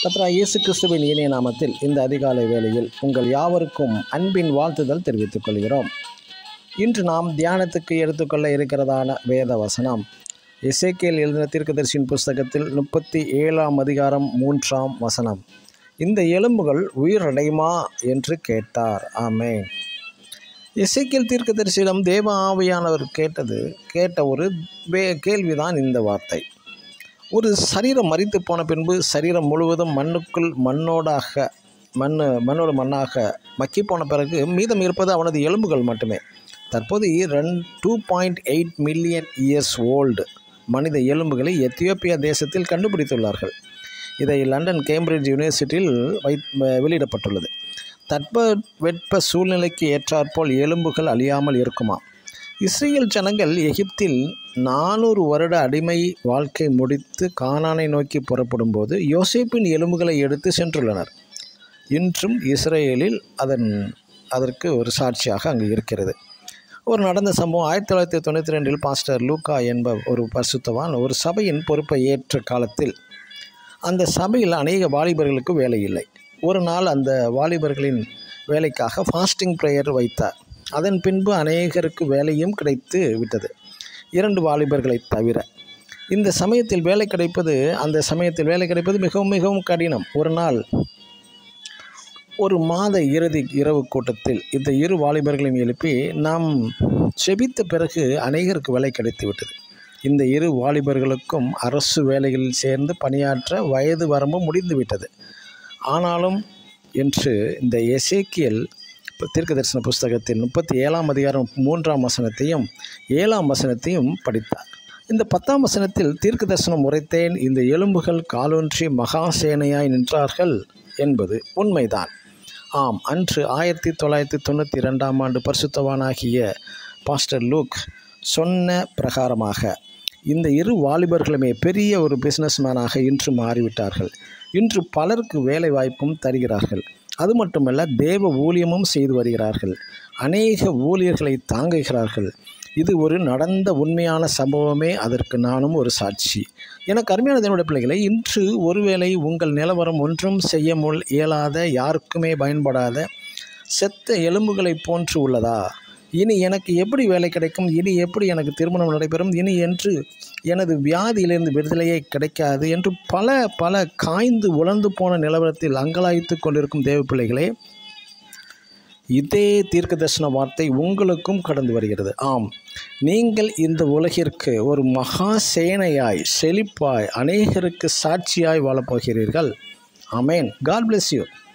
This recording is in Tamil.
கத்ரா இயேசு கிறிஸ்துவின் இனிய நாமத்தில் இந்த அதிகாலை வேளையில் உங்கள் யாவருக்கும் அன்பின் வாழ்த்துதல் தெரிவித்துக் கொள்கிறோம் இன்று நாம் தியானத்துக்கு எடுத்துக்கொள்ள இருக்கிறதான வேத வசனம் இசைக்கேல் எழுதின தீர்க்கதரிசியின் புஸ்தகத்தில் முப்பத்தி ஏழாம் அதிகாரம் மூன்றாம் வசனம் இந்த எலும்புகள் உயிரடையுமா என்று கேட்டார் ஆமென் இசைக்கேல் தீர்க்கதரிசியிடம் தேவ ஆவியானவர் கேட்டது கேட்ட ஒரு வே கேள்விதான் இந்த வார்த்தை ஒரு சரீரம் மறித்து போன பின்பு சரீரம் முழுவதும் மண்ணுக்குள் மண்ணோடாக மண் மண்ணோடு மண்ணாக மக்கி போன பிறகு மீதம் இருப்பது அவனது எலும்புகள் மட்டுமே தற்போது ரெண் two point eight million years old மனித எலும்புகளை எத்தியோப்பியா தேசத்தில் கண்டுபிடித்துள்ளார்கள் இதை லண்டன் கேம்பிரிட்ஜ் யூனிவர்சிட்டியில் வை வெளியிடப்பட்டுள்ளது தட்ப வெட்ப சூழ்நிலைக்கு ஏற்றாற்போல் எலும்புகள் அழியாமல் இருக்குமா இஸ்ரேல் ஜனங்கள் எகிப்தில் நானூறு வருட அடிமை வாழ்க்கை முடித்து கானானை நோக்கி புறப்படும்போது யோசேப்பின் எலும்புகளை எடுத்து சென்றுள்ளனர் இன்றும் இஸ்ரேலில் அதன் அதற்கு ஒரு சாட்சியாக அங்கு இருக்கிறது ஒரு நடந்த சம்பவம் ஆயிரத்தி தொள்ளாயிரத்தி தொண்ணூற்றி ரெண்டில் பாஸ்டர் லூக்கா என்ப ஒரு பரிசுத்தவான் ஒரு சபையின் பொறுப்பை ஏற்ற காலத்தில் அந்த சபையில் அநேக வாலிபர்களுக்கு வேலை இல்லை ஒரு நாள் அந்த வாலிபர்களின் வேலைக்காக ஃபாஸ்டிங் ப்ரேயர் வைத்தார் அதன் பின்பு அநேகருக்கு வேலையும் கிடைத்து விட்டது இரண்டு வாலிபர்களை தவிர இந்த சமயத்தில் வேலை கிடைப்பது அந்த சமயத்தில் வேலை கிடைப்பது மிகவும் மிகவும் கடினம் ஒரு நாள் ஒரு மாத இறுதி இரவு கூட்டத்தில் இந்த இரு வாலிபர்களையும் எழுப்பி நாம் செபித்த பிறகு அநேகருக்கு வேலை கிடைத்து விட்டது இந்த இரு வாலிபர்களுக்கும் அரசு வேலைகளில் சேர்ந்து பணியாற்ற வயது வரம்பு முடிந்து விட்டது ஆனாலும் என்று இந்த எசேக்கியல் தீர்க்க தரிசன புஸ்தகத்தில் முப்பத்தி ஏழாம் அதிகாரம் மூன்றாம் வசனத்தையும் ஏழாம் வசனத்தையும் படித்தார் இந்த பத்தாம் வசனத்தில் தீர்க்க தரிசனம் உரைத்தேன் இந்த எலும்புகள் காலொன்றி மகா சேனையாய் நின்றார்கள் என்பது உண்மைதான் ஆம் அன்று ஆயிரத்தி தொள்ளாயிரத்தி தொண்ணூற்றி ரெண்டாம் ஆண்டு பரிசுத்தவானாகிய பாஸ்டர் லூக் சொன்ன பிரகாரமாக இந்த இரு வாலிபர்களுமே பெரிய ஒரு பிஸ்னஸ்மேனாக இன்று மாறிவிட்டார்கள் இன்று பலருக்கு வேலை வாய்ப்பும் தருகிறார்கள் அது மட்டுமல்ல தேவ ஊழியமும் செய்து வருகிறார்கள் அநேக ஊழியர்களை தாங்குகிறார்கள் இது ஒரு நடந்த உண்மையான சம்பவமே அதற்கு நானும் ஒரு சாட்சி எனக்கு அருமையான என்னுடைய பிள்ளைகளை இன்று ஒருவேளை உங்கள் நிலவரம் ஒன்றும் செய்ய முல் இயலாத யாருக்குமே பயன்படாத செத்த எலும்புகளை போன்று உள்ளதா இனி எனக்கு எப்படி வேலை கிடைக்கும் இனி எப்படி எனக்கு திருமணம் நடைபெறும் இனி என்று எனது வியாதியிலிருந்து விடுதலையே கிடைக்காது என்று பல பல காய்ந்து உலர்ந்து போன நிலவரத்தில் அங்கலாய்த்து கொண்டிருக்கும் தேவ பிள்ளைகளே இதே தீர்க்க தரிசன வார்த்தை உங்களுக்கும் கடந்து வருகிறது ஆம் நீங்கள் இந்த உலகிற்கு ஒரு மகா சேனையாய் செழிப்பாய் அநேகருக்கு சாட்சியாய் வாழப்போகிறீர்கள் அமேன் காட் பிளெஸ் யூ